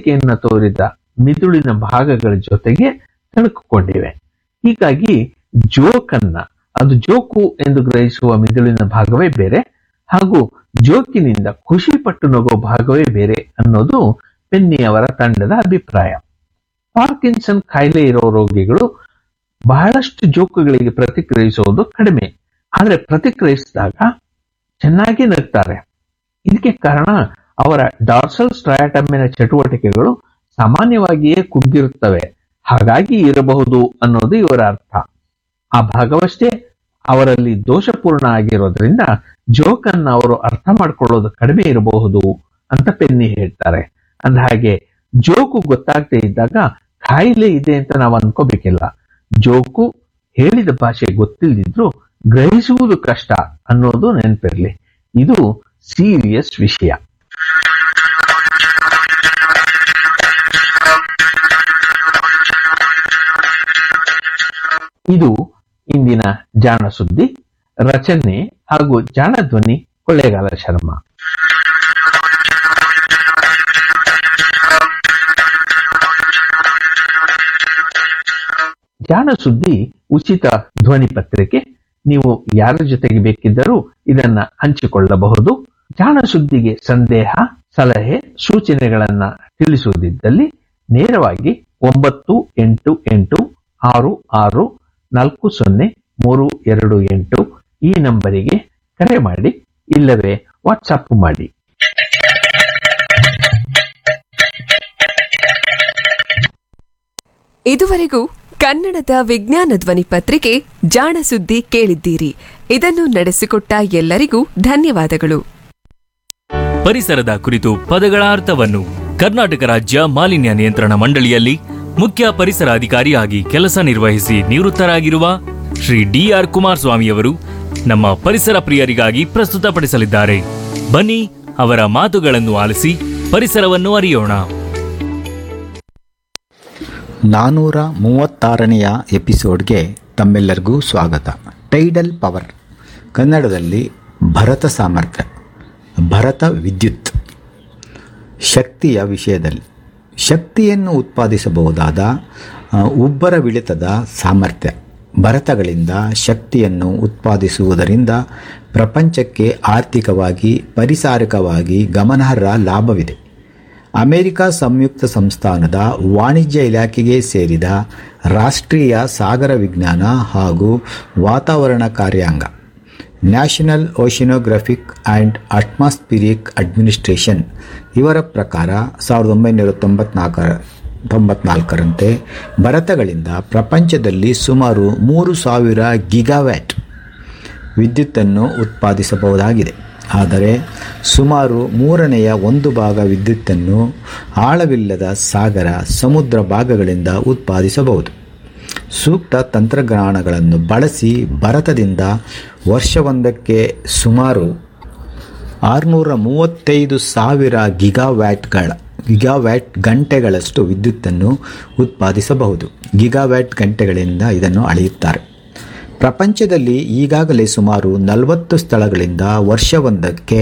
ಚಟುವಟಿಕೆಯನ್ನು ತೋರಿದ ಮಿದುಳಿನ ಭಾಗಗಳ ಜೊತೆಗೆ ತಣುಕುಕೊಂಡಿವೆ ಹೀಗಾಗಿ ಜೋಕನ್ನ ಅದು ಜೋಕು ಎಂದು ಗ್ರಹಿಸುವ ಮಿದುಳಿನ ಭಾಗವೇ ಬೇರೆ ಹಾಗೂ ಜೋಕಿನಿಂದ ಖುಷಿ ಪಟ್ಟು ನಗೋ ಭಾಗವೇ ಬೇರೆ ಅನ್ನೋದು ಪೆನ್ನಿ ಅವರ ತಂಡದ ಅಭಿಪ್ರಾಯ ಪಾರ್ಕಿನ್ಸನ್ ಕಾಯಿಲೆ ಇರೋ ರೋಗಿಗಳು ಬಹಳಷ್ಟು ಜೋಕುಗಳಿಗೆ ಪ್ರತಿಕ್ರಿಯಿಸುವುದು ಕಡಿಮೆ ಆದರೆ ಪ್ರತಿಕ್ರಿಯಿಸಿದಾಗ ಚೆನ್ನಾಗಿ ನಗ್ತಾರೆ ಇದಕ್ಕೆ ಕಾರಣ ಅವರ ಡಾರ್ಸಲ್ ಸ್ಟ್ರಯಾಟಮ್ಮಿನ ಚಟುವಟಿಕೆಗಳು ಸಾಮಾನ್ಯವಾಗಿಯೇ ಕುಗ್ಗಿರುತ್ತವೆ ಹಾಗಾಗಿ ಇರಬಹುದು ಅನ್ನೋದು ಇವರ ಅರ್ಥ ಆ ಭಾಗವಷ್ಟೇ ಅವರಲ್ಲಿ ದೋಷಪೂರ್ಣ ಆಗಿರೋದ್ರಿಂದ ಜೋಕನ್ನು ಅವರು ಅರ್ಥ ಮಾಡ್ಕೊಳ್ಳೋದು ಕಡಿಮೆ ಇರಬಹುದು ಅಂತ ಪೆನ್ನಿ ಹೇಳ್ತಾರೆ ಅಂದ ಹಾಗೆ ಜೋಕು ಗೊತ್ತಾಗದೇ ಇದ್ದಾಗ ಕಾಯಿಲೆ ಇದೆ ಅಂತ ನಾವು ಅನ್ಕೋಬೇಕಿಲ್ಲ ಜೋಕು ಹೇಳಿದ ಭಾಷೆ ಗೊತ್ತಿಲ್ಲದಿದ್ರು ಗ್ರಹಿಸುವುದು ಕಷ್ಟ ಅನ್ನೋದು ನೆನಪಿರ್ಲಿ ಇದು ಸೀರಿಯಸ್ ವಿಷಯ ಇದು ಇಂದಿನ ಜಾಣ ಸುದ್ದಿ ರಚನೆ ಹಾಗೂ ಜಾಣ ಧ್ವನಿ ಕೊಳ್ಳೇಗಾಲ ಶರ್ಮಾ ಜಾಣ ಸುದ್ದಿ ಉಚಿತ ಧ್ವನಿ ಪತ್ರಿಕೆ ನೀವು ಯಾರ ಜೊತೆಗೆ ಬೇಕಿದ್ದರೂ ಇದನ್ನ ಹಂಚಿಕೊಳ್ಳಬಹುದು ಜಾಣ ಸುದ್ದಿಗೆ ಸಂದೇಹ ಸಲಹೆ ಸೂಚನೆಗಳನ್ನ ತಿಳಿಸುವುದಿದ್ದಲ್ಲಿ ನೇರವಾಗಿ ಒಂಬತ್ತು ಎಂಟು ಎಂಟು ಆರು ಆರು ನಾಲ್ಕು ಸೊನ್ನೆ ಮೂರು ಎರಡು ಎಂಟು ಈ ನಂಬರಿಗೆ ಕರೆ ಮಾಡಿ ಇಲ್ಲವೇ ವಾಟ್ಸಪ್ ಮಾಡಿ ಇದುವರೆಗೂ ಕನ್ನಡದ ವಿಜ್ಞಾನ ಧ್ವನಿ ಪತ್ರಿಕೆ ಜಾಣ ಸುದ್ದಿ ಕೇಳಿದ್ದೀರಿ ಇದನ್ನು ನಡೆಸಿಕೊಟ್ಟ ಎಲ್ಲರಿಗೂ ಧನ್ಯವಾದಗಳು ಪರಿಸರದ ಕುರಿತು ಪದಗಳ ಅರ್ಥವನ್ನು ಕರ್ನಾಟಕ ರಾಜ್ಯ ಮಾಲಿನ್ಯ ನಿಯಂತ್ರಣ ಮಂಡಳಿಯಲ್ಲಿ ಮುಖ್ಯ ಪರಿಸರ ಅಧಿಕಾರಿಯಾಗಿ ಕೆಲಸ ನಿರ್ವಹಿಸಿ ನಿವೃತ್ತರಾಗಿರುವ ಶ್ರೀ ಡಿಆರ್ ಕುಮಾರಸ್ವಾಮಿಯವರು ನಮ್ಮ ಪರಿಸರ ಪ್ರಿಯರಿಗಾಗಿ ಪ್ರಸ್ತುತಪಡಿಸಲಿದ್ದಾರೆ ಬನ್ನಿ ಅವರ ಮಾತುಗಳನ್ನು ಆಲಿಸಿ ಪರಿಸರವನ್ನು ಅರಿಯೋಣ ನಾನ್ನೂರ ಮೂವತ್ತಾರನೆಯ ಎಪಿಸೋಡ್ಗೆ ತಮ್ಮೆಲ್ಲರಿಗೂ ಸ್ವಾಗತ ಟೈಡಲ್ ಪವರ್ ಕನ್ನಡದಲ್ಲಿ ಭರತ ಸಾಮರ್ಥ್ಯ ಭರತ ವಿದ್ಯುತ್ ಶಕ್ತಿಯ ವಿಷಯದಲ್ಲಿ ಶಕ್ತಿಯನ್ನು ಉತ್ಪಾದಿಸಬಹುದಾದ ಆ, ಉಬ್ಬರ ವಿಳಿತದ ಸಾಮರ್ಥ್ಯ ಭರತಗಳಿಂದ ಶಕ್ತಿಯನ್ನು ಉತ್ಪಾದಿಸುವುದರಿಂದ ಪ್ರಪಂಚಕ್ಕೆ ಆರ್ಥಿಕವಾಗಿ ಪರಿಸಾರಕವಾಗಿ ಗಮನಾರ್ಹ ಲಾಭವಿದೆ ಅಮೆರಿಕ ಸಂಯುಕ್ತ ಸಂಸ್ಥಾನದ ವಾಣಿಜ್ಯ ಇಲಾಖೆಗೆ ಸೇರಿದ ರಾಷ್ಟ್ರೀಯ ಸಾಗರ ವಿಜ್ಞಾನ ಹಾಗೂ ವಾತಾವರಣ ಕಾರ್ಯಾಂಗ national oceanographic and atmospheric administration ಇವರ ಪ್ರಕಾರ ಸಾವಿರದ ಒಂಬೈನೂರ ತೊಂಬತ್ನಾಲ್ಕರ ತೊಂಬತ್ನಾಲ್ಕರಂತೆ ಭರತಗಳಿಂದ ಪ್ರಪಂಚದಲ್ಲಿ ಸುಮಾರು ಮೂರು ಸಾವಿರ ಗಿಗಾವ್ಯಾಟ್ ವಿದ್ಯುತ್ತನ್ನು ಉತ್ಪಾದಿಸಬಹುದಾಗಿದೆ ಆದರೆ ಸುಮಾರು ಮೂರನೆಯ ಒಂದು ಭಾಗ ವಿದ್ಯುತ್ತನ್ನು ಆಳವಿಲ್ಲದ ಸಾಗರ ಸಮುದ್ರ ಭಾಗಗಳಿಂದ ಉತ್ಪಾದಿಸಬಹುದು ಸೂಕ್ತ ತಂತ್ರಜ್ಞಾನಗಳನ್ನು ಬಳಸಿ ಭರತದಿಂದ ವರ್ಷವೊಂದಕ್ಕೆ ಸುಮಾರು ಆರುನೂರ ಮೂವತ್ತೈದು ಸಾವಿರ ಗಿಗಾವ್ಯಾಟ್ಗಳ ಗಿಗಾವ್ಯಾಟ್ ಗಂಟೆಗಳಷ್ಟು ವಿದ್ಯುತ್ತನ್ನು ಉತ್ಪಾದಿಸಬಹುದು ಗಿಗಾವ್ಯಾಟ್ ಗಂಟೆಗಳಿಂದ ಇದನ್ನು ಅಳೆಯುತ್ತಾರೆ ಪ್ರಪಂಚದಲ್ಲಿ ಈಗಾಗಲೇ ಸುಮಾರು ನಲವತ್ತು ಸ್ಥಳಗಳಿಂದ ವರ್ಷವೊಂದಕ್ಕೆ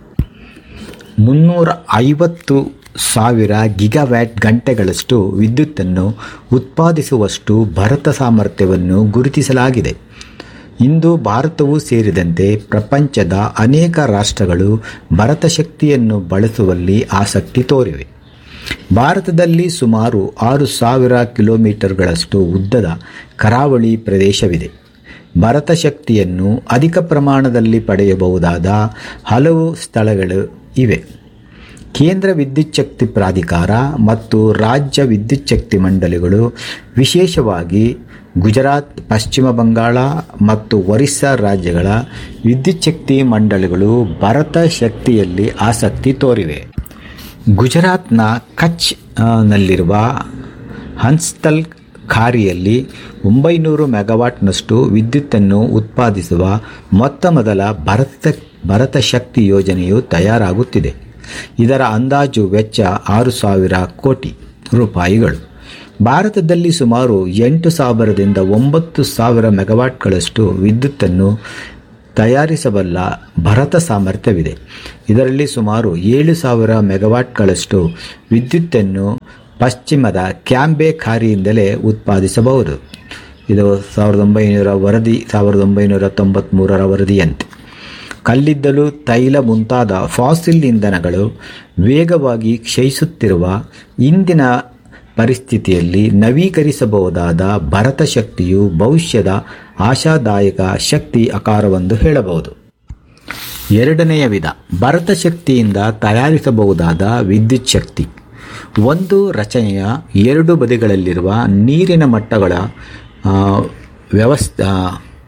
ಮುನ್ನೂರ ಐವತ್ತು ಸಾವಿರ ಗಿಗಾವ್ಯಾಟ್ ಗಂಟೆಗಳಷ್ಟು ವಿದ್ಯುತ್ತನ್ನು ಉತ್ಪಾದಿಸುವಷ್ಟು ಭರತ ಸಾಮರ್ಥ್ಯವನ್ನು ಗುರುತಿಸಲಾಗಿದೆ ಇಂದು ಭಾರತವೂ ಸೇರಿದಂತೆ ಪ್ರಪಂಚದ ಅನೇಕ ರಾಷ್ಟ್ರಗಳು ಭರತ ಶಕ್ತಿಯನ್ನು ಬಳಸುವಲ್ಲಿ ಆಸಕ್ತಿ ತೋರಿವೆ ಭಾರತದಲ್ಲಿ ಸುಮಾರು ಆರು ಸಾವಿರ ಕಿಲೋಮೀಟರ್ಗಳಷ್ಟು ಉದ್ದದ ಕರಾವಳಿ ಪ್ರದೇಶವಿದೆ ಭರತ ಶಕ್ತಿಯನ್ನು ಅಧಿಕ ಪ್ರಮಾಣದಲ್ಲಿ ಪಡೆಯಬಹುದಾದ ಹಲವು ಸ್ಥಳಗಳು ಇವೆ ಕೇಂದ್ರ ವಿದ್ಯುಚ್ಛಕ್ತಿ ಪ್ರಾಧಿಕಾರ ಮತ್ತು ರಾಜ್ಯ ವಿದ್ಯುಚ್ಛಕ್ತಿ ಮಂಡಳಿಗಳು ವಿಶೇಷವಾಗಿ ಗುಜರಾತ್ ಪಶ್ಚಿಮ ಬಂಗಾಳ ಮತ್ತು ಒರಿಸ್ಸಾ ರಾಜ್ಯಗಳ ವಿದ್ಯುಚ್ಛಕ್ತಿ ಮಂಡಳಿಗಳು ಭರತ ಶಕ್ತಿಯಲ್ಲಿ ಆಸಕ್ತಿ ತೋರಿವೆ ಗುಜರಾತ್ನ ಕಚ್ ಆ, ನಲ್ಲಿರುವ ಹನ್ಸ್ತಲ್ ಖಾರಿಯಲ್ಲಿ ಒಂಬೈನೂರು ಮೆಗಾವಾಟ್ನಷ್ಟು ವಿದ್ಯುತ್ತನ್ನು ಉತ್ಪಾದಿಸುವ ಮೊತ್ತ ಮೊದಲ ಭರತ ಭರತ ಶಕ್ತಿ ಯೋಜನೆಯು ತಯಾರಾಗುತ್ತಿದೆ ಇದರ ಅಂದಾಜು ವೆಚ್ಚ ಆರು ಸಾವಿರ ಕೋಟಿ ರೂಪಾಯಿಗಳು ಭಾರತದಲ್ಲಿ ಸುಮಾರು ಎಂಟು ಸಾವಿರದಿಂದ ಒಂಬತ್ತು ಸಾವಿರ ಮೆಗಾವಾಟ್ಗಳಷ್ಟು ವಿದ್ಯುತ್ತನ್ನು ತಯಾರಿಸಬಲ್ಲ ಭರತ ಸಾಮರ್ಥ್ಯವಿದೆ ಇದರಲ್ಲಿ ಸುಮಾರು ಏಳು ಸಾವಿರ ಮೆಗಾವಾಟ್ಗಳಷ್ಟು ವಿದ್ಯುತ್ತನ್ನು ಪಶ್ಚಿಮದ ಕ್ಯಾಂಬೆ ಖಾರಿಯಿಂದಲೇ ಉತ್ಪಾದಿಸಬಹುದು ಇದು ಸಾವಿರದ ಒಂಬೈನೂರ ವರದಿ ಸಾವಿರದ ಒಂಬೈನೂರ ತೊಂಬತ್ತ್ಮೂರರ ವರದಿಯಂತೆ ಕಲ್ಲಿದ್ದಲು ತೈಲ ಮುಂತಾದ ಫಾಸಿಲ್ ಇಂಧನಗಳು ವೇಗವಾಗಿ ಕ್ಷಯಿಸುತ್ತಿರುವ ಇಂದಿನ ಪರಿಸ್ಥಿತಿಯಲ್ಲಿ ನವೀಕರಿಸಬಹುದಾದ ಭರತ ಶಕ್ತಿಯು ಭವಿಷ್ಯದ ಆಶಾದಾಯಕ ಶಕ್ತಿ ಆಕಾರವೆಂದು ಹೇಳಬಹುದು ಎರಡನೆಯ ವಿಧ ಭರತ ಶಕ್ತಿಯಿಂದ ತಯಾರಿಸಬಹುದಾದ ವಿದ್ಯುತ್ ಶಕ್ತಿ ಒಂದು ರಚನೆಯ ಎರಡು ಬದಿಗಳಲ್ಲಿರುವ ನೀರಿನ ಮಟ್ಟಗಳ ಆ, ವ್ಯವಸ್ಥೆ ಆ,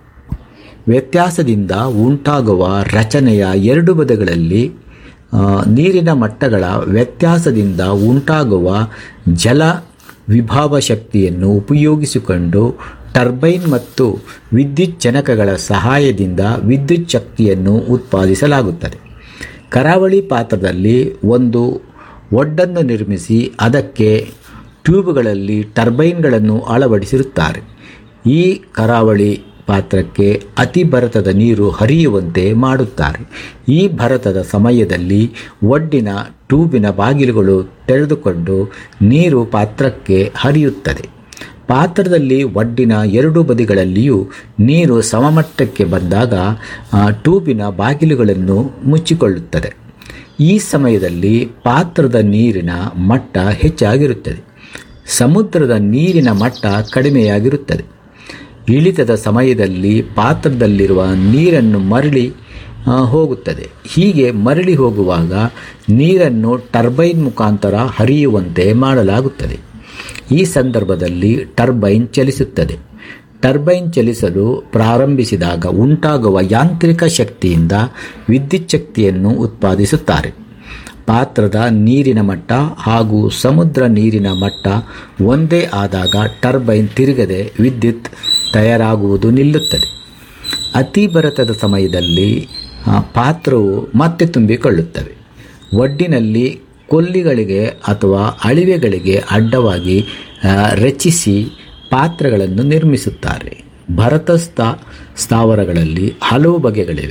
ವ್ಯತ್ಯಾಸದಿಂದ ಉಂಟಾಗುವ ರಚನೆಯ ಎರಡು ಬದಿಗಳಲ್ಲಿ ಆ, ನೀರಿನ ಮಟ್ಟಗಳ ವ್ಯತ್ಯಾಸದಿಂದ ಉಂಟಾಗುವ ಜಲ ವಿಭಾವ ಶಕ್ತಿಯನ್ನು ಉಪಯೋಗಿಸಿಕೊಂಡು ಟರ್ಬೈನ್ ಮತ್ತು ವಿದ್ಯುತ್ ಜನಕಗಳ ಸಹಾಯದಿಂದ ವಿದ್ಯುತ್ ಶಕ್ತಿಯನ್ನು ಉತ್ಪಾದಿಸಲಾಗುತ್ತದೆ ಕರಾವಳಿ ಪಾತ್ರದಲ್ಲಿ ಒಂದು ಒಡ್ಡನ್ನು ನಿರ್ಮಿಸಿ ಅದಕ್ಕೆ ಟ್ಯೂಬ್ಗಳಲ್ಲಿ ಟರ್ಬೈನ್ಗಳನ್ನು ಅಳವಡಿಸಿರುತ್ತಾರೆ ಈ ಕರಾವಳಿ ಪಾತ್ರಕ್ಕೆ ಅತಿ ಭರತದ ನೀರು ಹರಿಯುವಂತೆ ಮಾಡುತ್ತಾರೆ ಈ ಭರತದ ಸಮಯದಲ್ಲಿ ಒಡ್ಡಿನ ಟ್ಯೂಬಿನ ಬಾಗಿಲುಗಳು ತೆರೆದುಕೊಂಡು ನೀರು ಪಾತ್ರಕ್ಕೆ ಹರಿಯುತ್ತದೆ ಪಾತ್ರದಲ್ಲಿ ಒಡ್ಡಿನ ಎರಡು ಬದಿಗಳಲ್ಲಿಯೂ ನೀರು ಸಮಮಟ್ಟಕ್ಕೆ ಬಂದಾಗ ಆ, ಟ್ಯೂಬಿನ ಬಾಗಿಲುಗಳನ್ನು ಮುಚ್ಚಿಕೊಳ್ಳುತ್ತದೆ ಈ ಸಮಯದಲ್ಲಿ ಪಾತ್ರದ ನೀರಿನ ಮಟ್ಟ ಹೆಚ್ಚಾಗಿರುತ್ತದೆ ಸಮುದ್ರದ ನೀರಿನ ಮಟ್ಟ ಕಡಿಮೆಯಾಗಿರುತ್ತದೆ ಇಳಿತದ ಸಮಯದಲ್ಲಿ ಪಾತ್ರದಲ್ಲಿರುವ ನೀರನ್ನು ಮರಳಿ ಆ, ಹೋಗುತ್ತದೆ ಹೀಗೆ ಮರಳಿ ಹೋಗುವಾಗ ನೀರನ್ನು ಟರ್ಬೈನ್ ಮುಖಾಂತರ ಹರಿಯುವಂತೆ ಮಾಡಲಾಗುತ್ತದೆ ಈ ಸಂದರ್ಭದಲ್ಲಿ ಟರ್ಬೈನ್ ಚಲಿಸುತ್ತದೆ ಟರ್ಬೈನ್ ಚಲಿಸಲು ಪ್ರಾರಂಭಿಸಿದಾಗ ಉಂಟಾಗುವ ಯಾಂತ್ರಿಕ ಶಕ್ತಿಯಿಂದ ವಿದ್ಯುತ್ ಶಕ್ತಿಯನ್ನು ಉತ್ಪಾದಿಸುತ್ತಾರೆ ಪಾತ್ರದ ನೀರಿನ ಮಟ್ಟ ಹಾಗೂ ಸಮುದ್ರ ನೀರಿನ ಮಟ್ಟ ಒಂದೇ ಆದಾಗ ಟರ್ಬೈನ್ ತಿರುಗದೆ ವಿದ್ಯುತ್ ತಯಾರಾಗುವುದು ನಿಲ್ಲುತ್ತದೆ ಅತಿ ಬರತದ ಸಮಯದಲ್ಲಿ ಆ, ಪಾತ್ರವು ಮತ್ತೆ ತುಂಬಿಕೊಳ್ಳುತ್ತವೆ ಒಡ್ಡಿನಲ್ಲಿ ಕೊಲ್ಲಿಗಳಿಗೆ ಅಥವಾ ಅಳಿವೆಗಳಿಗೆ ಅಡ್ಡವಾಗಿ ಆ, ರಚಿಸಿ ಪಾತ್ರಗಳನ್ನು ನಿರ್ಮಿಸುತ್ತಾರೆ ಭರತ ಸ್ಥಾ ಸ್ಥಾವರಗಳಲ್ಲಿ ಹಲವು ಬಗೆಗಳಿವೆ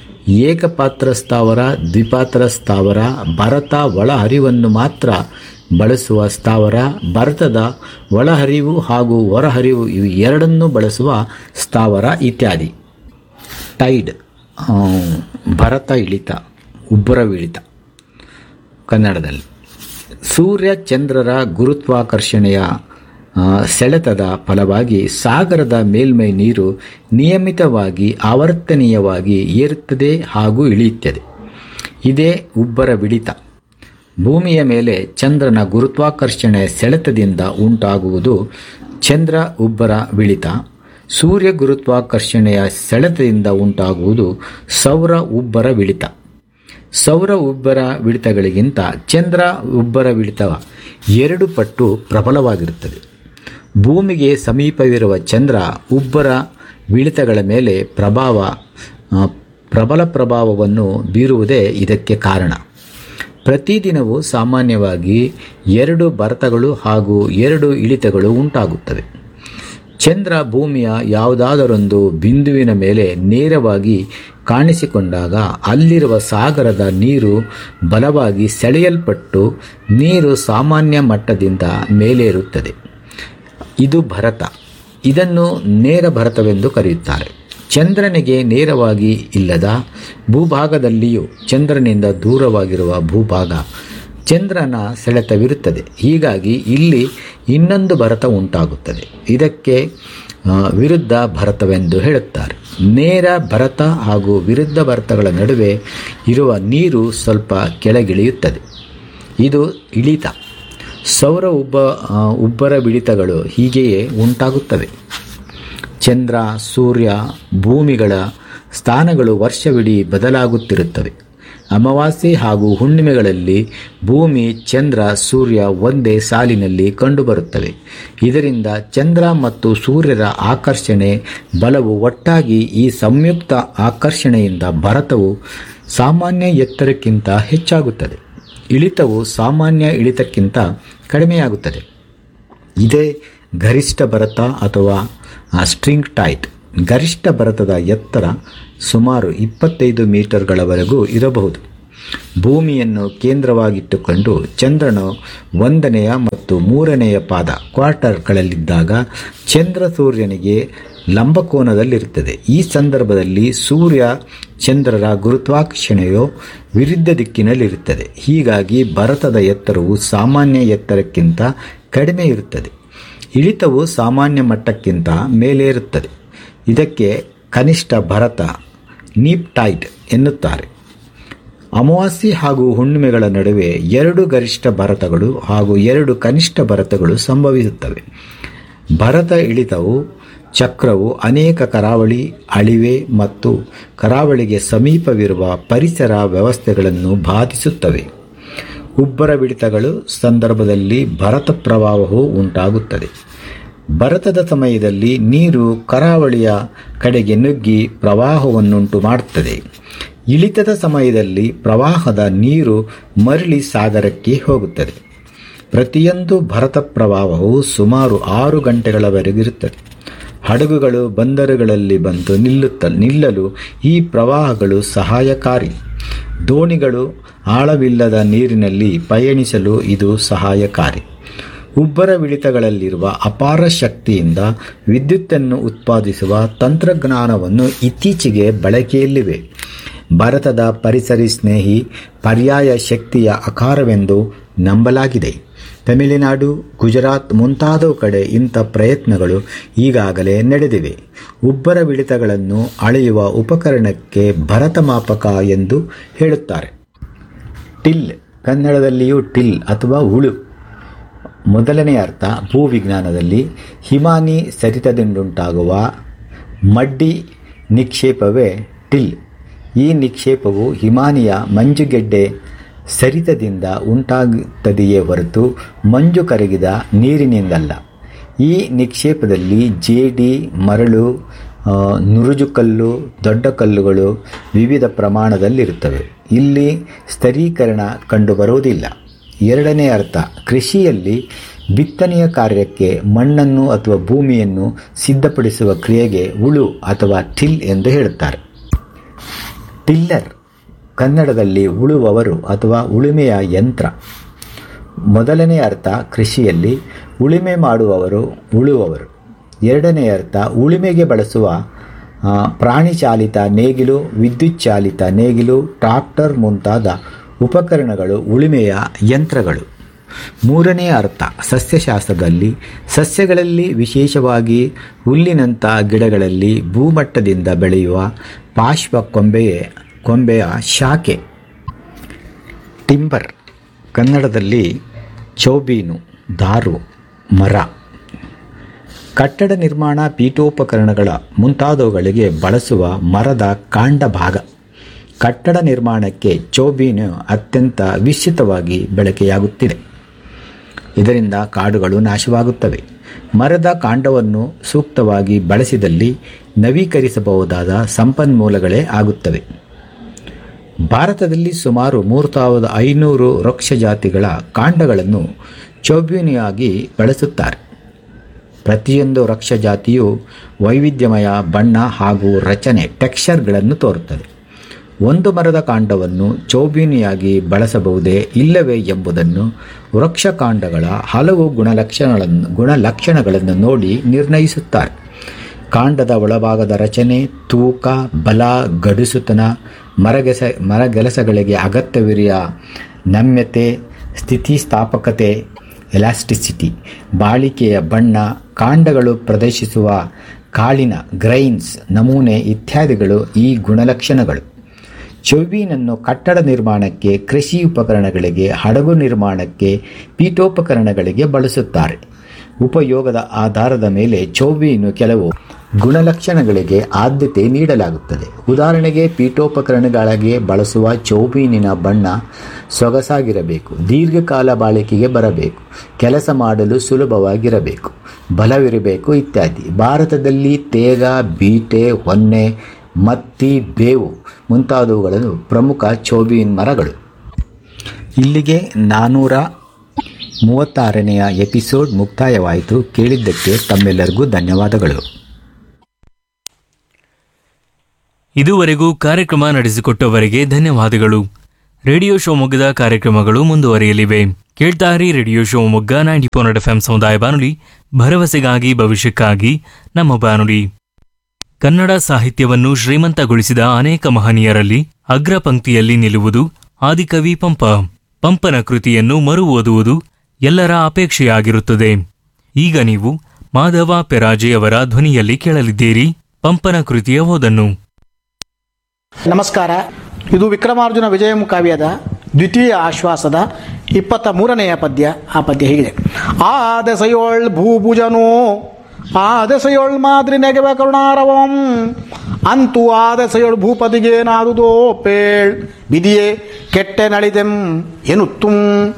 ಏಕಪಾತ್ರ ಸ್ಥಾವರ ದ್ವಿಪಾತ್ರ ಸ್ಥಾವರ ಭರತ ಒಳಹರಿವನ್ನು ಮಾತ್ರ ಬಳಸುವ ಸ್ಥಾವರ ಭರತದ ಒಳಹರಿವು ಹಾಗೂ ಹೊರಹರಿವು ಇವು ಎರಡನ್ನೂ ಬಳಸುವ ಸ್ಥಾವರ ಇತ್ಯಾದಿ ಟೈಡ್ ಆ, ಭರತ ಇಳಿತ ಉಬ್ಬರವಿಳಿತ ಕನ್ನಡದಲ್ಲಿ ಸೂರ್ಯ ಚಂದ್ರರ ಗುರುತ್ವಾಕರ್ಷಣೆಯ ಆ, ಸೆಳೆತದ ಫಲವಾಗಿ ಸಾಗರದ ಮೇಲ್ಮೈ ನೀರು ನಿಯಮಿತವಾಗಿ ಆವರ್ತನೀಯವಾಗಿ ಏರುತ್ತದೆ ಹಾಗೂ ಇಳಿಯುತ್ತದೆ ಇದೇ ಉಬ್ಬರ ಬಿಡಿತ ಭೂಮಿಯ ಮೇಲೆ ಚಂದ್ರನ ಗುರುತ್ವಾಕರ್ಷಣೆ ಸೆಳೆತದಿಂದ ಉಂಟಾಗುವುದು ಚಂದ್ರ ಉಬ್ಬರ ಬಿಳಿತ ಸೂರ್ಯ ಗುರುತ್ವಾಕರ್ಷಣೆಯ ಸೆಳೆತದಿಂದ ಉಂಟಾಗುವುದು ಸೌರ ಉಬ್ಬರ ಬಿಳಿತ ಸೌರ ಉಬ್ಬರ ಬಿಡಿತಗಳಿಗಿಂತ ಚಂದ್ರ ಉಬ್ಬರ ಬಿಡಿತ ಎರಡು ಪಟ್ಟು ಪ್ರಬಲವಾಗಿರುತ್ತದೆ ಭೂಮಿಗೆ ಸಮೀಪವಿರುವ ಚಂದ್ರ ಉಬ್ಬರ ಬಿಳಿತಗಳ ಮೇಲೆ ಪ್ರಭಾವ ಆ, ಪ್ರಬಲ ಪ್ರಭಾವವನ್ನು ಬೀರುವುದೇ ಇದಕ್ಕೆ ಕಾರಣ ಪ್ರತಿದಿನವೂ ಸಾಮಾನ್ಯವಾಗಿ ಎರಡು ಭರತಗಳು ಹಾಗೂ ಎರಡು ಇಳಿತಗಳು ಉಂಟಾಗುತ್ತವೆ ಚಂದ್ರ ಭೂಮಿಯ ಯಾವುದಾದರೊಂದು ಬಿಂದುವಿನ ಮೇಲೆ ನೇರವಾಗಿ ಕಾಣಿಸಿಕೊಂಡಾಗ ಅಲ್ಲಿರುವ ಸಾಗರದ ನೀರು ಬಲವಾಗಿ ಸೆಳೆಯಲ್ಪಟ್ಟು ನೀರು ಸಾಮಾನ್ಯ ಮಟ್ಟದಿಂದ ಮೇಲೇರುತ್ತದೆ ಇದು ಭರತ ಇದನ್ನು ನೇರ ಭರತವೆಂದು ಕರೆಯುತ್ತಾರೆ ಚಂದ್ರನಿಗೆ ನೇರವಾಗಿ ಇಲ್ಲದ ಭೂಭಾಗದಲ್ಲಿಯೂ ಚಂದ್ರನಿಂದ ದೂರವಾಗಿರುವ ಭೂಭಾಗ ಚಂದ್ರನ ಸೆಳೆತವಿರುತ್ತದೆ ಹೀಗಾಗಿ ಇಲ್ಲಿ ಇನ್ನೊಂದು ಭರತ ಉಂಟಾಗುತ್ತದೆ ಇದಕ್ಕೆ ಆ, ವಿರುದ್ಧ ಭರತವೆಂದು ಹೇಳುತ್ತಾರೆ ನೇರ ಭರತ ಹಾಗೂ ವಿರುದ್ಧ ಭರತಗಳ ನಡುವೆ ಇರುವ ನೀರು ಸ್ವಲ್ಪ ಕೆಳಗಿಳಿಯುತ್ತದೆ ಇದು ಇಳಿತ ಸೌರ ಉಬ್ಬ ಆ, ಉಬ್ಬರ ಬಿಡಿತಗಳು ಹೀಗೆಯೇ ಉಂಟಾಗುತ್ತವೆ ಚಂದ್ರ ಸೂರ್ಯ ಭೂಮಿಗಳ ಸ್ಥಾನಗಳು ವರ್ಷವಿಡೀ ಬದಲಾಗುತ್ತಿರುತ್ತವೆ ಅಮಾವಾಸ್ಯೆ ಹಾಗೂ ಹುಣ್ಣಿಮೆಗಳಲ್ಲಿ ಭೂಮಿ ಚಂದ್ರ ಸೂರ್ಯ ಒಂದೇ ಸಾಲಿನಲ್ಲಿ ಕಂಡುಬರುತ್ತವೆ ಇದರಿಂದ ಚಂದ್ರ ಮತ್ತು ಸೂರ್ಯರ ಆಕರ್ಷಣೆ ಬಲವು ಒಟ್ಟಾಗಿ ಈ ಸಂಯುಕ್ತ ಆಕರ್ಷಣೆಯಿಂದ ಭರತವು ಸಾಮಾನ್ಯ ಎತ್ತರಕ್ಕಿಂತ ಹೆಚ್ಚಾಗುತ್ತದೆ ಇಳಿತವು ಸಾಮಾನ್ಯ ಇಳಿತಕ್ಕಿಂತ ಕಡಿಮೆಯಾಗುತ್ತದೆ ಇದೇ ಗರಿಷ್ಠ ಭರತ ಅಥವಾ ಸ್ಟ್ರಿಂಗ್ ಟೈಟ್ ಗರಿಷ್ಠ ಭರತದ ಎತ್ತರ ಸುಮಾರು ಇಪ್ಪತ್ತೈದು ಮೀಟರ್ಗಳವರೆಗೂ ಇರಬಹುದು ಭೂಮಿಯನ್ನು ಕೇಂದ್ರವಾಗಿಟ್ಟುಕೊಂಡು ಚಂದ್ರನು ಒಂದನೆಯ ಮತ್ತು ಮೂರನೆಯ ಪಾದ ಕ್ವಾರ್ಟರ್ಗಳಲ್ಲಿದ್ದಾಗ ಚಂದ್ರ ಸೂರ್ಯನಿಗೆ ಲಂಬಕೋನದಲ್ಲಿರುತ್ತದೆ ಈ ಸಂದರ್ಭದಲ್ಲಿ ಸೂರ್ಯ ಚಂದ್ರರ ಗುರುತ್ವಾಕರ್ಷಣೆಯು ವಿರುದ್ಧ ದಿಕ್ಕಿನಲ್ಲಿರುತ್ತದೆ ಹೀಗಾಗಿ ಭರತದ ಎತ್ತರವು ಸಾಮಾನ್ಯ ಎತ್ತರಕ್ಕಿಂತ ಕಡಿಮೆ ಇರುತ್ತದೆ ಇಳಿತವು ಸಾಮಾನ್ಯ ಮಟ್ಟಕ್ಕಿಂತ ಮೇಲೇರುತ್ತದೆ ಇದಕ್ಕೆ ಕನಿಷ್ಠ ಭರತ ನೀಪ್ ಟೈಟ್ ಎನ್ನುತ್ತಾರೆ ಅಮಾವಾಸ್ಯೆ ಹಾಗೂ ಹುಣ್ಣಿಮೆಗಳ ನಡುವೆ ಎರಡು ಗರಿಷ್ಠ ಭರತಗಳು ಹಾಗೂ ಎರಡು ಕನಿಷ್ಠ ಭರತಗಳು ಸಂಭವಿಸುತ್ತವೆ ಭರತ ಇಳಿತವು ಚಕ್ರವು ಅನೇಕ ಕರಾವಳಿ ಅಳಿವೆ ಮತ್ತು ಕರಾವಳಿಗೆ ಸಮೀಪವಿರುವ ಪರಿಸರ ವ್ಯವಸ್ಥೆಗಳನ್ನು ಬಾಧಿಸುತ್ತವೆ ಉಬ್ಬರ ಬಿಡಿತಗಳು ಸಂದರ್ಭದಲ್ಲಿ ಭರತ ಪ್ರವಾಹವು ಉಂಟಾಗುತ್ತದೆ ಭರತದ ಸಮಯದಲ್ಲಿ ನೀರು ಕರಾವಳಿಯ ಕಡೆಗೆ ನುಗ್ಗಿ ಪ್ರವಾಹವನ್ನುಂಟು ಮಾಡುತ್ತದೆ ಇಳಿತದ ಸಮಯದಲ್ಲಿ ಪ್ರವಾಹದ ನೀರು ಮರಳಿ ಸಾಗರಕ್ಕೆ ಹೋಗುತ್ತದೆ ಪ್ರತಿಯೊಂದು ಭರತ ಪ್ರವಾಹವು ಸುಮಾರು ಆರು ಗಂಟೆಗಳವರೆಗಿರುತ್ತದೆ ಹಡಗುಗಳು ಬಂದರುಗಳಲ್ಲಿ ಬಂದು ನಿಲ್ಲುತ್ತ ನಿಲ್ಲಲು ಈ ಪ್ರವಾಹಗಳು ಸಹಾಯಕಾರಿ ದೋಣಿಗಳು ಆಳವಿಲ್ಲದ ನೀರಿನಲ್ಲಿ ಪಯಣಿಸಲು ಇದು ಸಹಾಯಕಾರಿ ಉಬ್ಬರ ವಿಳಿತಗಳಲ್ಲಿರುವ ಅಪಾರ ಶಕ್ತಿಯಿಂದ ವಿದ್ಯುತ್ತನ್ನು ಉತ್ಪಾದಿಸುವ ತಂತ್ರಜ್ಞಾನವನ್ನು ಇತ್ತೀಚೆಗೆ ಬಳಕೆಯಲ್ಲಿವೆ ಭಾರತದ ಪರಿಸರಿ ಸ್ನೇಹಿ ಪರ್ಯಾಯ ಶಕ್ತಿಯ ಆಕಾರವೆಂದು ನಂಬಲಾಗಿದೆ ತಮಿಳುನಾಡು ಗುಜರಾತ್ ಮುಂತಾದ ಕಡೆ ಇಂಥ ಪ್ರಯತ್ನಗಳು ಈಗಾಗಲೇ ನಡೆದಿವೆ ಉಬ್ಬರ ವಿಳಿತಗಳನ್ನು ಅಳೆಯುವ ಉಪಕರಣಕ್ಕೆ ಭರತ ಮಾಪಕ ಎಂದು ಹೇಳುತ್ತಾರೆ ಟಿಲ್ ಕನ್ನಡದಲ್ಲಿಯೂ ಟಿಲ್ ಅಥವಾ ಉಳು ಮೊದಲನೇ ಅರ್ಥ ಭೂವಿಜ್ಞಾನದಲ್ಲಿ ಹಿಮಾನಿ ಸರಿತದಿಂದುಂಟಾಗುವ ಮಡ್ಡಿ ನಿಕ್ಷೇಪವೇ ಟಿಲ್ ಈ ನಿಕ್ಷೇಪವು ಹಿಮಾನಿಯ ಮಂಜುಗೆಡ್ಡೆ ಸರಿತದಿಂದ ಉಂಟಾಗುತ್ತದೆಯೇ ಹೊರತು ಮಂಜು ಕರಗಿದ ನೀರಿನಿಂದಲ್ಲ ಈ ನಿಕ್ಷೇಪದಲ್ಲಿ ಜೇಡಿ ಮರಳು ಆ, ನುರುಜುಕಲ್ಲು ದೊಡ್ಡ ಕಲ್ಲುಗಳು ವಿವಿಧ ಪ್ರಮಾಣದಲ್ಲಿರುತ್ತವೆ ಇಲ್ಲಿ ಸ್ಥರೀಕರಣ ಕಂಡುಬರುವುದಿಲ್ಲ ಎರಡನೇ ಅರ್ಥ ಕೃಷಿಯಲ್ಲಿ ಬಿತ್ತನೆಯ ಕಾರ್ಯಕ್ಕೆ ಮಣ್ಣನ್ನು ಅಥವಾ ಭೂಮಿಯನ್ನು ಸಿದ್ಧಪಡಿಸುವ ಕ್ರಿಯೆಗೆ ಉಳು ಅಥವಾ ಟಿಲ್ ಎಂದು ಹೇಳುತ್ತಾರೆ ಟಿಲ್ಲರ್ ಕನ್ನಡದಲ್ಲಿ ಉಳುವವರು ಅಥವಾ ಉಳುಮೆಯ ಯಂತ್ರ ಮೊದಲನೇ ಅರ್ಥ ಕೃಷಿಯಲ್ಲಿ ಉಳುಮೆ ಮಾಡುವವರು ಉಳುವವರು ಎರಡನೇ ಅರ್ಥ ಉಳುಮೆಗೆ ಬಳಸುವ ಆ, ಪ್ರಾಣಿ ಚಾಲಿತ ನೇಗಿಲು ವಿದ್ಯುತ್ ಚಾಲಿತ ನೇಗಿಲು ಟ್ರಾಕ್ಟರ್ ಮುಂತಾದ ಉಪಕರಣಗಳು ಉಳುಮೆಯ ಯಂತ್ರಗಳು ಮೂರನೇ ಅರ್ಥ ಸಸ್ಯಶಾಸ್ತ್ರದಲ್ಲಿ ಸಸ್ಯಗಳಲ್ಲಿ ವಿಶೇಷವಾಗಿ ಹುಲ್ಲಿನಂಥ ಗಿಡಗಳಲ್ಲಿ ಭೂಮಟ್ಟದಿಂದ ಬೆಳೆಯುವ ಪಾರ್ಶ್ವ ಕೊಂಬೆಯ ಕೊಂಬೆಯ ಶಾಖೆ ಟಿಂಬರ್ ಕನ್ನಡದಲ್ಲಿ ಚೌಬೀನು ದಾರು ಮರ ಕಟ್ಟಡ ನಿರ್ಮಾಣ ಪೀಠೋಪಕರಣಗಳ ಮುಂತಾದವುಗಳಿಗೆ ಬಳಸುವ ಮರದ ಕಾಂಡ ಭಾಗ ಕಟ್ಟಡ ನಿರ್ಮಾಣಕ್ಕೆ ಚೌಬೀನು ಅತ್ಯಂತ ವಿಸ್ತೃತವಾಗಿ ಬಳಕೆಯಾಗುತ್ತಿದೆ ಇದರಿಂದ ಕಾಡುಗಳು ನಾಶವಾಗುತ್ತವೆ ಮರದ ಕಾಂಡವನ್ನು ಸೂಕ್ತವಾಗಿ ಬಳಸಿದಲ್ಲಿ ನವೀಕರಿಸಬಹುದಾದ ಸಂಪನ್ಮೂಲಗಳೇ ಆಗುತ್ತವೆ ಭಾರತದಲ್ಲಿ ಸುಮಾರು ಮೂರು ಸಾವಿರದ ಐನೂರು ವೃಕ್ಷ ಜಾತಿಗಳ ಕಾಂಡಗಳನ್ನು ಚೌಬ್ಯೂನಿಯಾಗಿ ಬಳಸುತ್ತಾರೆ ಪ್ರತಿಯೊಂದು ವೃಕ್ಷ ಜಾತಿಯು ವೈವಿಧ್ಯಮಯ ಬಣ್ಣ ಹಾಗೂ ರಚನೆ ಟೆಕ್ಸ್ಚರ್ಗಳನ್ನು ತೋರುತ್ತದೆ ಒಂದು ಮರದ ಕಾಂಡವನ್ನು ಚೌಬೀನಿಯಾಗಿ ಬಳಸಬಹುದೇ ಇಲ್ಲವೇ ಎಂಬುದನ್ನು ವೃಕ್ಷ ಕಾಂಡಗಳ ಹಲವು ಗುಣಲಕ್ಷಣಗಳನ್ನು ಗುಣಲಕ್ಷಣಗಳನ್ನು ನೋಡಿ ನಿರ್ಣಯಿಸುತ್ತಾರೆ ಕಾಂಡದ ಒಳಭಾಗದ ರಚನೆ ತೂಕ ಬಲ ಗಡುಸುತನ ಮರಗೆಸ ಮರಗೆಲಸಗಳಿಗೆ ಅಗತ್ಯವಿರುವ ನಮ್ಯತೆ ಸ್ಥಿತಿಸ್ಥಾಪಕತೆ ಎಲಾಸ್ಟಿಸಿಟಿ ಬಾಳಿಕೆಯ ಬಣ್ಣ ಕಾಂಡಗಳು ಪ್ರದರ್ಶಿಸುವ ಕಾಳಿನ ಗ್ರೈನ್ಸ್ ನಮೂನೆ ಇತ್ಯಾದಿಗಳು ಈ ಗುಣಲಕ್ಷಣಗಳು ಚೌಬೀನನ್ನು ಕಟ್ಟಡ ನಿರ್ಮಾಣಕ್ಕೆ ಕೃಷಿ ಉಪಕರಣಗಳಿಗೆ ಹಡಗು ನಿರ್ಮಾಣಕ್ಕೆ ಪೀಠೋಪಕರಣಗಳಿಗೆ ಬಳಸುತ್ತಾರೆ ಉಪಯೋಗದ ಆಧಾರದ ಮೇಲೆ ಚೌಬೀನು ಕೆಲವು ಗುಣಲಕ್ಷಣಗಳಿಗೆ ಆದ್ಯತೆ ನೀಡಲಾಗುತ್ತದೆ ಉದಾಹರಣೆಗೆ ಪೀಠೋಪಕರಣಗಳಿಗೆ ಬಳಸುವ ಚೌಬೀನಿನ ಬಣ್ಣ ಸೊಗಸಾಗಿರಬೇಕು ದೀರ್ಘಕಾಲ ಬಾಳಿಕೆಗೆ ಬರಬೇಕು ಕೆಲಸ ಮಾಡಲು ಸುಲಭವಾಗಿರಬೇಕು ಬಲವಿರಬೇಕು ಇತ್ಯಾದಿ ಭಾರತದಲ್ಲಿ ತೇಗ ಬೀಟೆ ಹೊನ್ನೆ ಮತ್ತಿ ಬೇವು ಮುಂತಾದವುಗಳನ್ನು ಪ್ರಮುಖ ಚೌಬೀನ್ ಮರಗಳು ಇಲ್ಲಿಗೆ ನಾನ್ನೂರ ಮೂವತ್ತಾರನೆಯ ಎಪಿಸೋಡ್ ಮುಕ್ತಾಯವಾಯಿತು ಕೇಳಿದ್ದಕ್ಕೆ ತಮ್ಮೆಲ್ಲರಿಗೂ ಧನ್ಯವಾದಗಳು ಇದುವರೆಗೂ ಕಾರ್ಯಕ್ರಮ ನಡೆಸಿಕೊಟ್ಟವರಿಗೆ ಧನ್ಯವಾದಗಳು ರೇಡಿಯೋ ಶಿವಮೊಗ್ಗದ ಕಾರ್ಯಕ್ರಮಗಳು ಮುಂದುವರಿಯಲಿವೆ ಕೇಳ್ತಾರಿ radio Shivamogga ninety four F M ಸಮುದಾಯ ಬಾನುಲಿ ಭರವಸೆಗಾಗಿ ಭವಿಷ್ಯಕ್ಕಾಗಿ ನಮ್ಮ ಬಾನುಲಿ ಕನ್ನಡ ಸಾಹಿತ್ಯವನ್ನು ಶ್ರೀಮಂತಗೊಳಿಸಿದ ಅನೇಕ ಮಹನೀಯರಲ್ಲಿ ಅಗ್ರ ಪಂಕ್ತಿಯಲ್ಲಿ ನಿಲ್ಲುವುದು ಆದಿಕವಿ ಪಂಪ ಪಂಪನ ಕೃತಿಯನ್ನು ಮರು ಓದುವುದು ಎಲ್ಲರ ಅಪೇಕ್ಷೆಯಾಗಿರುತ್ತದೆ ಈಗ ನೀವು ಮಾಧವ ಪೆರಾಜೆಯವರ ಧ್ವನಿಯಲ್ಲಿ ಕೇಳಲಿದ್ದೀರಿ ಪಂಪನ ಕೃತಿಯ ಓದನ್ನು ನಮಸ್ಕಾರ ಇದು ವಿಕ್ರಮಾರ್ಜುನ ವಿಜಯಂ ಕಾವ್ಯದ ದ್ವಿತೀಯ ಆಶ್ವಾಸದ ಇಪ್ಪತ್ತ ಮೂರನೆಯ ಪದ್ಯ ಆ ಪದ್ಯ ಹೀಗಿದೆ ಆ ದೆಸೆಯೊಳ್ ಭೂಭುಜನು ಆ ದೆಸೆಯೊಳ್ ಮಾದ್ರಿ ನೆಗೆವ ಕರುಣಾರವಂ ಅಂತೂ ಆ ದೆಸೆಯೊಳ್ ಭೂಪತಿಗೇನಾದುದೋ ಪೇಳ್ ಬಿದಿಯೇ ಕೆಟ್ಟೆ ನಳಿದೆಂ ಎನ್ನುತ್ತುಂ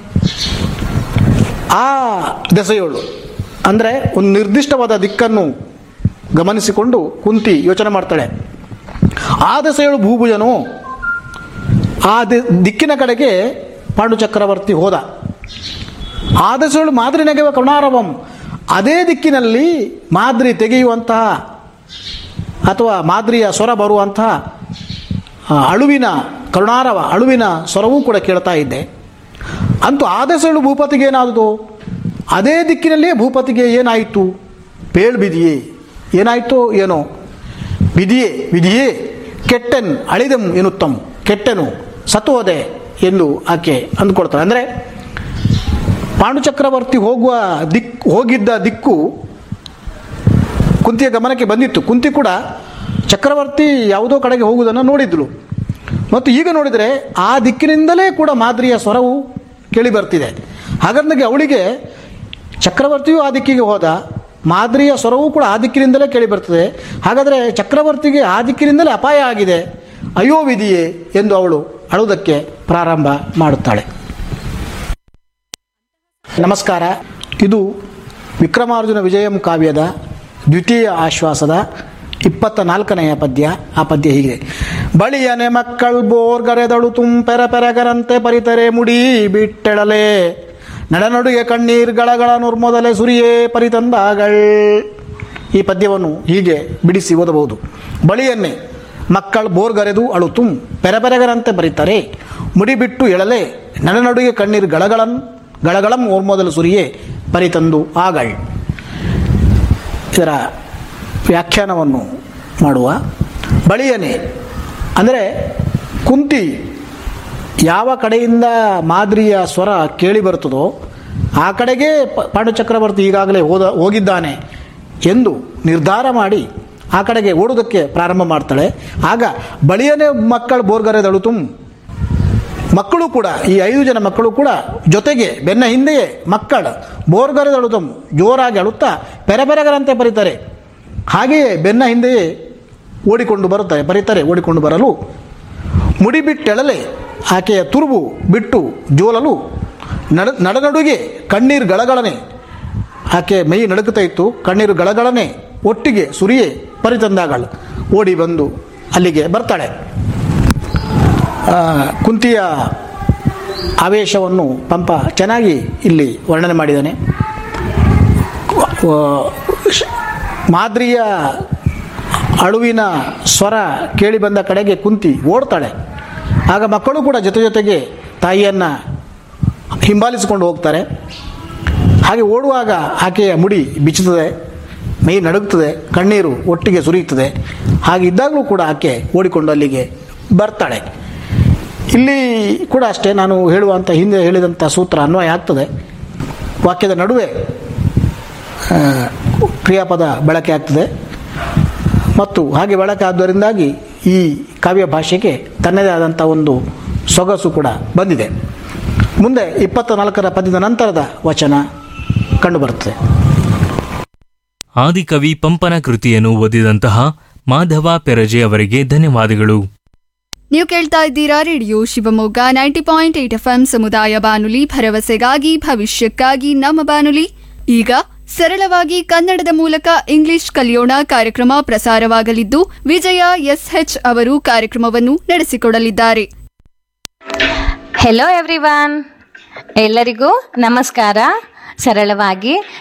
ಆ ದೆಸೆಯೋಳು ಅಂದರೆ ಒಂದು ನಿರ್ದಿಷ್ಟವಾದ ದಿಕ್ಕನ್ನು ಗಮನಿಸಿಕೊಂಡು ಕುಂತಿ ಯೋಚನೆ ಮಾಡ್ತಾಳೆ ಆ ದೆಸೆಯೋಳು ಭೂಭುಜನು ಆ ದಿ- ದಿಕ್ಕಿನ ಕಡೆಗೆ ಪಾಂಡು ಚಕ್ರವರ್ತಿ ಹೋದ ಆ ದೆಸೆಯೋಳು ಮಾದರಿ ನೆಗೆವ ಕರುಣಾರವಂ ಅದೇ ದಿಕ್ಕಿನಲ್ಲಿ ಮಾದ್ರಿ ತೆಗೆಯುವಂತಹ ಅಥವಾ ಮಾದ್ರಿಯ ಸ್ವರ ಬರುವಂತಹ ಆ, ಅಳುವಿನ ಕರುಣಾರವ ಅಳುವಿನ ಸ್ವರವೂ ಕೂಡ ಕೇಳ್ತಾ ಇದ್ದೆ ಅಂತೂ ಆದಸಳು ಭೂಪತಿಗೆ ಏನಾದದು ಅದೇ ದಿಕ್ಕಿನಲ್ಲೇ ಭೂಪತಿಗೆ ಏನಾಯಿತು ಪೇಳ್ ಬಿದಿಯೇ ಏನಾಯಿತು ಏನೋ ವಿಧಿಯೇ ವಿಧಿಯೇ ಕೆಟ್ಟೆನ್ ಅಳಿದಂ ಎನ್ನುತ್ತಂ ಕೆಟ್ಟೆನು ಸತ್ತು ಹೋದೆ ಎಂದು ಆಕೆ ಅಂದ್ಕೊಳ್ತಾಳೆ ಅಂದರೆ ಪಾಂಡು ಚಕ್ರವರ್ತಿ ಹೋಗುವ ದಿಕ್ ಹೋಗಿದ್ದ ದಿಕ್ಕು ಕುಂತಿಯ ಗಮನಕ್ಕೆ ಬಂದಿತ್ತು ಕುಂತಿ ಕೂಡ ಚಕ್ರವರ್ತಿ ಯಾವುದೋ ಕಡೆಗೆ ಹೋಗುವುದನ್ನು ನೋಡಿದ್ಳು ಮತ್ತು ಈಗ ನೋಡಿದರೆ ಆ ದಿಕ್ಕಿನಿಂದಲೇ ಕೂಡ ಮಾದರಿಯ ಸ್ವರವು ಕೇಳಿ ಬರ್ತಿದೆ ಹಾಗಾಗಿ ಅವಳಿಗೆ ಚಕ್ರವರ್ತಿಯು ಆ ದಿಕ್ಕಿಗೆ ಹೋದ ಮಾದರಿಯ ಸ್ವರವೂ ಕೂಡ ಆ ದಿಕ್ಕಿನಿಂದಲೇ ಕೇಳಿ ಬರ್ತದೆ ಹಾಗಾದರೆ ಚಕ್ರವರ್ತಿಗೆ ಆ ದಿಕ್ಕಿನಿಂದಲೇ ಅಪಾಯ ಆಗಿದೆ ಅಯ್ಯೋ ವಿಧಿಯೇ ಎಂದು ಅವಳು ಅಳುವುದಕ್ಕೆ ಪ್ರಾರಂಭ ಮಾಡುತ್ತಾಳೆ ನಮಸ್ಕಾರ ಇದು ವಿಕ್ರಮಾರ್ಜುನ ವಿಜಯಂ ಕಾವ್ಯದ ದ್ವಿತೀಯ ಆಶ್ವಾಸದ ಇಪ್ಪತ್ತ ನಾಲ್ಕನೆಯ ಪದ್ಯ ಆ ಪದ್ಯ ಹೀಗಿದೆ ಬಳಿಯನೆ ಮಕ್ಕಳ್ ಬೋರ್ಗರೆದಳು ತುಂ ಪೆರ ಪೆರಗರಂತೆ ಪರಿತರೆ ಮುಡಿ ಬಿಟ್ಟೆಳಲೆ ನಡನಡುಗೆ ಕಣ್ಣೀರ್ಗಳಗಳ ನುರ್ಮೊದಲೆ ಸುರಿಯೇ ಪರಿತಂದಾಗಳ್ ಈ ಪದ್ಯವನ್ನು ಹೀಗೆ ಬಿಡಿಸಿ ಓದಬಹುದು ಬಳಿಯನ್ನೇ ಮಕ್ಕಳು ಬೋರ್ಗರೆದು ಅಳುತುಂ ಪೆರಪೆರಗರಂತೆ ಬರೀತಾರೆ ಮುಡಿಬಿಟ್ಟು ಎಳಲೆ ನಡನಡುಗೆ ಕಣ್ಣೀರು ಗಳಗಳನ್ ಗಳಗಳಂ ಓರ್ಮೊದಲು ಸುರಿಯೇ ಪರಿತಂದು ಆಗಳ್ ಇದರ ವ್ಯಾಖ್ಯಾನವನ್ನು ಮಾಡುವ ಬಳಿಯನೆ ಅಂದರೆ ಕುಂತಿ ಯಾವ ಕಡೆಯಿಂದ ಮಾದರಿಯ ಸ್ವರ ಕೇಳಿ ಬರ್ತದೋ ಆ ಕಡೆಗೆ ಪ- ಪಾಂಡು ಚಕ್ರವರ್ತಿ ಈಗಾಗಲೇ ಹೋದ ಹೋಗಿದ್ದಾನೆ ಎಂದು ನಿರ್ಧಾರ ಮಾಡಿ ಆ ಕಡೆಗೆ ಓಡುವುದಕ್ಕೆ ಪ್ರಾರಂಭ ಮಾಡ್ತಾಳೆ ಆಗ ಬಳಿಯನೆ ಮಕ್ಕಳು ಬೋರ್ಗರೆದಳು ತುಂ ಮಕ್ಕಳು ಕೂಡ ಈ ಐದು ಜನ ಮಕ್ಕಳು ಕೂಡ ಜೊತೆಗೆ ಬೆನ್ನ ಹಿಂದೆಯೇ ಮಕ್ಕಳು ಬೋರ್ಗರೆದಳುತ್ತಂ ಜೋರಾಗಿ ಅಳುತ್ತಾ ಪೆರಪೆರಗರಂತೆ ಬರೀತಾರೆ ಹಾಗೆಯೇ ಬೆನ್ನ ಹಿಂದೆಯೇ ಓಡಿಕೊಂಡು ಬರುತ್ತಾರೆ ಬರೀತಾರೆ ಓಡಿಕೊಂಡು ಬರಲು ಮುಡಿ ಬಿಟ್ಟೆಳಲೆ ಆಕೆಯ ತುರುಬು ಬಿಟ್ಟು ಜೋಲಲು ನಡ ನಡನಡುಗೆ ಕಣ್ಣೀರು ಗಳಗಳನೆ ಆಕೆ ಮೈ ನಡುಕುತ್ತಾ ಇತ್ತು ಕಣ್ಣೀರು ಗಳಗಳನೆ ಒಟ್ಟಿಗೆ ಸುರಿಯೇ ಪರಿತಂದಾಗಳು ಓಡಿ ಬಂದು ಅಲ್ಲಿಗೆ ಬರ್ತಾಳೆ ಆ, ಕುಂತಿಯ ಆವೇಶವನ್ನು ಪಂಪ ಚೆನ್ನಾಗಿ ಇಲ್ಲಿ ವರ್ಣನೆ ಮಾಡಿದ್ದಾನೆ ವ- ಶ- ಮಾದ್ರಿಯ ಅಳುವಿನ ಸ್ವರ ಕೇಳಿ ಬಂದ ಕಡೆಗೆ ಕುಂತಿ ಓಡ್ತಾಳೆ ಆಗ ಮಕ್ಕಳು ಕೂಡ ಜೊತೆ ಜೊತೆಗೆ ತಾಯಿಯನ್ನು ಹಿಂಬಾಲಿಸಿಕೊಂಡು ಹೋಗ್ತಾರೆ ಹಾಗೆ ಓಡುವಾಗ ಆಕೆಯ ಮುಡಿ ಬಿಚ್ಚುತ್ತದೆ ಮೈ ನಡುಗ್ತದೆ ಕಣ್ಣೀರು ಒಟ್ಟಿಗೆ ಸುರಿಯುತ್ತದೆ ಹಾಗೆ ಇದ್ದಾಗಲೂ ಕೂಡ ಆಕೆ ಓಡಿಕೊಂಡು ಅಲ್ಲಿಗೆ ಬರ್ತಾಳೆ ಇಲ್ಲಿ ಕೂಡ ಅಷ್ಟೇ ನಾನು ಹೇಳುವಂಥ ಹಿಂದೆ ಹೇಳಿದಂಥ ಸೂತ್ರ ಅನ್ವಯ ಆಗ್ತದೆ ವಾಕ್ಯದ ನಡುವೆ ಆ, ಕ್ರಿಯಾಪದ ಬಳಕೆ ಆಗ್ತದೆ ಮತ್ತು ಹಾಗೆ ಬಳಕೆ ಆದ್ದರಿಂದಾಗಿ ಈ ಕಾವ್ಯ ಭಾಷೆಗೆ ತನ್ನದೇ ಆದಂಥ ಒಂದು ಸೊಗಸು ಕೂಡ ಬಂದಿದೆ ಮುಂದೆ ಇಪ್ಪತ್ತ ನಾಲ್ಕರ ಪದ್ಯದ ನಂತರದ ವಚನ ಕಂಡುಬರುತ್ತದೆ ಆದಿಕವಿ ಪಂಪನ ಕೃತಿಯನ್ನು ಓದಿದಂತಹ ಮಾಧವ ಪೆರಜೆ ಅವರಿಗೆ ಧನ್ಯವಾದಗಳು ನೀವು ಕೇಳ್ತಾ ಇದ್ದೀರಾ radio Shivamogga ninety point eight F M ಸಮುದಾಯ ಬಾನುಲಿ ಭರವಸೆಗಾಗಿ ಭವಿಷ್ಯಕ್ಕಾಗಿ ನಮ್ಮ ಬಾನುಲಿ ಈಗ ಸರಳವಾಗಿ ಕನ್ನಡದ ಮೂಲಕ ಇಂಗ್ಲಿಷ್ ಕಲಿಯೋಣ ಕಾರ್ಯಕ್ರಮ ಪ್ರಸಾರವಾಗಲಿದ್ದು ವಿಜಯ ಎಸ್ಎಚ್ ಅವರು ಕಾರ್ಯಕ್ರಮವನ್ನು ನಡೆಸಿಕೊಡಲಿದ್ದಾರೆ ಹೆಲೋ ಎವ್ರಿವಾನ್ ಎಲ್ಲರಿಗೂ ನಮಸ್ಕಾರ ಸರಳವಾಗಿ